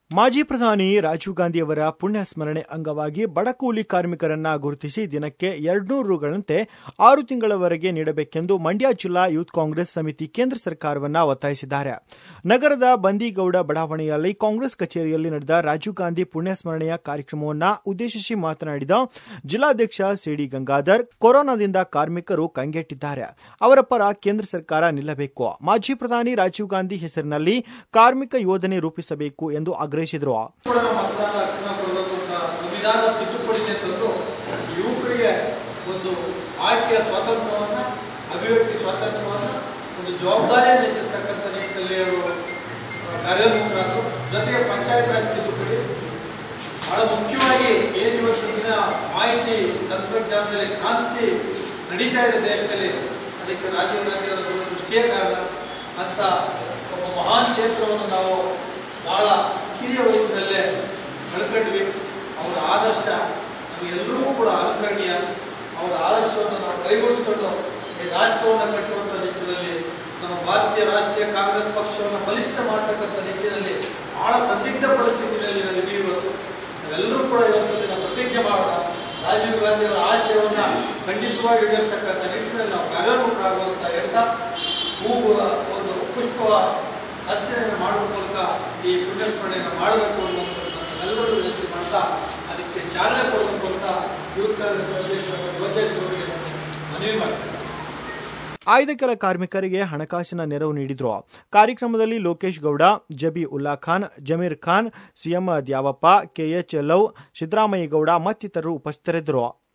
ಮಾಜಿ ಪ್ರಧಾನಿ ರಾಜೀವ್ ಗಾಂಧಿ ಅವರ ಪುಣ್ಯ ಸ್ಮರಣೆ ಅಂಗವಾಗಿ ಬಡ ಕೂಲಿ ಕಾರ್ಮಿಕರನ್ನ ಗುರುತಿಸಿ ದಿನಕ್ಕೆ ಎರಡ್ನೂರು ರುಗಳಂತೆ ಆರು ತಿಂಗಳವರೆಗೆ ನೀಡಬೇಕೆಂದು ಮಂಡ್ಯ ಜಿಲ್ಲಾ ಯೂತ್ ಕಾಂಗ್ರೆಸ್ ಸಮಿತಿ ಕೇಂದ್ರ ಸರ್ಕಾರವನ್ನ ಒತ್ತಾಯಿಸಿದ್ದಾರೆ ನಗರದ ಬಂದಿಗೌಡ ಬಡಾವಣೆಯಲ್ಲಿ ಕಾಂಗ್ರೆಸ್ ಕಚೇರಿಯಲ್ಲಿ ನಡೆದ ರಾಜೀವ್ ಗಾಂಧಿ ಪುಣ್ಯ ಸ್ಮರಣೆಯ ಕಾರ್ಯಕ್ರಮವನ್ನ ಉದ್ದೇಶಿಸಿ ಮಾತನಾಡಿದ ಜಿಲ್ಲಾಧ್ಯಕ್ಷ ಸಿಡಿ ಗಂಗಾಧರ್ ಕೊರೋನಾದಿಂದ ಕಾರ್ಮಿಕರು ಕಂಗೆಟ್ಟಿದ್ದಾರೆ ಅವರ ಪರ ಕೇಂದ್ರ ಸರ್ಕಾರ ನಿಲ್ಲಬೇಕು ಮಾಜಿ ಪ್ರಧಾನಿ ರಾಜೀವ್ ಗಾಂಧಿ ಹೆಸರಿನಲ್ಲಿ ಕಾರ್ಮಿಕ ಯೋಜನೆ ರೂಪಿಸಬೇಕು ಎಂದು ಆಗ್ರಹಿಸಿದರು ಕೂಡ ನಾವು ಮತದಾನ ಹಕ್ಕನ್ನ ಕೊಡಬೇಕು ಅಂತ ಸಂವಿಧಾನ ತಿದ್ದುಪಡಿಗೆ ತಂದು ಯುವಕರಿಗೆ ಒಂದು ಆಯ್ಕೆಯ ಸ್ವಾತಂತ್ರ್ಯವನ್ನು ಅಭಿವ್ಯಕ್ತಿ ಸ್ವಾತಂತ್ರ್ಯವನ್ನು ಒಂದು ಜವಾಬ್ದಾರಿಯನ್ನು ಹೆಚ್ಚಿಸ್ತಕ್ಕಂಥ ನಿಟ್ಟಿನಲ್ಲಿ ಅವರು ಕಾರ್ಯೋನ್ಮುಖರಾದರು ಜೊತೆಗೆ ಪಂಚಾಯತ್ ರಾಜ್ ತಿದ್ದುಪಡಿ ಬಹಳ ಮುಖ್ಯವಾಗಿ ಏನು ಇವತ್ತು ದಿನ ಮಾಹಿತಿ ತಂತ್ರಜ್ಞಾನದಲ್ಲಿ ಕ್ರಾಂತಿ ನಡೀತಾ ಇದೆ ದೇಶದಲ್ಲಿ ಅದಕ್ಕೆ ರಾಜೀವ್ ಗಾಂಧಿ ಅವರ ದೃಷ್ಟಿಯೇ ಕಾರಣ ಅಂತ ಒಬ್ಬ ಮಹಾನ್ ಕ್ಷೇತ್ರವನ್ನು ನಾವು ಬಹಳ ಕಿರಿಯ ವಯಸ್ಸಿನಲ್ಲೇ ಕಳ್ಕೊಂಡ್ವಿ ಅವರ ಆದರ್ಶ ನಮಗೆಲ್ಲರಿಗೂ ಕೂಡ ಅನುಕರಣೀಯ ಅವರ ಆದರ್ಶವನ್ನು ನಾವು ಕೈಗೊಳಿಸಿಕೊಂಡು ಈ ರಾಷ್ಟ್ರವನ್ನು ಕಟ್ಟುವಂಥ ನಿಟ್ಟಿನಲ್ಲಿ ನಮ್ಮ ಭಾರತೀಯ ರಾಷ್ಟ್ರೀಯ ಕಾಂಗ್ರೆಸ್ ಪಕ್ಷವನ್ನು ಬಲಿಷ್ಠ ಮಾಡತಕ್ಕಂಥ ನಿಟ್ಟಿನಲ್ಲಿ ಬಹಳ ಸಂದಿಗ್ಧ ಪರಿಸ್ಥಿತಿಯಲ್ಲಿ ನಾವು ಇದೀವಿ ಇವತ್ತು ನಾವೆಲ್ಲರೂ ಕೂಡ ಇವತ್ತು ದಿನ ಪ್ರತಿಜ್ಞೆ ಮಾಡೋಣ ರಾಜೀವ್ ಗಾಂಧಿ ಅವರ ಆಶಯವನ್ನ ಖಂಡಿತವಾಗಿ ಈಡೇರ್ತಕ್ಕಂಥ ನಿಟ್ಟಿನಲ್ಲಿ ನಾವು ಕಾರ್ಯೋನ್ಮುಖರಾಗುವಂತ ಹೇಳ್ತಾ ಹೂವು ಒಂದು ಪುಷ್ಪ ಅರ್ಚನೆಯನ್ನು ಮಾಡುವ ಮೂಲಕ ಈ ಪುಣ್ಯಸ್ಮರಣೆಯನ್ನು ಮಾಡಬೇಕು ಅನ್ನುವಂಥದ್ದು ನಮ್ಮೆಲ್ಲರೂ ವಿನಂತಿ ಮಾಡ್ತಾ ಅದಕ್ಕೆ ಚಾಲನೆ ಕೊಡಬೇಕು ಅಂತ ಯೂತ್ ಕಾಂಗ್ರೆಸ್ ಅಧ್ಯಕ್ಷರು ಯುವದೇಶಗಳಿಗೆ ಮನವಿ ಮಾಡ್ತಾರೆ ಆಯ್ದ ಕೆಲ ಕಾರ್ಮಿಕರಿಗೆ ಹಣಕಾಸಿನ ನೆರವು ನೀಡಿದ್ರು ಕಾರ್ಯಕ್ರಮದಲ್ಲಿ ಲೋಕೇಶ್ ಗೌಡ ಜಬಿ ಉಲ್ಲಾ ಖಾನ್ ಜಮೀರ್ ಖಾನ್ ಸಿಎಂ ದ್ಯಾವಪ್ಪ ಕೆಎಚ್ ಲವ್ ಸಿದ್ದರಾಮಯ್ಯ ಗೌಡ ಮತ್ತಿತರರು ಉಪಸ್ಥಿತರಿದ್ದರು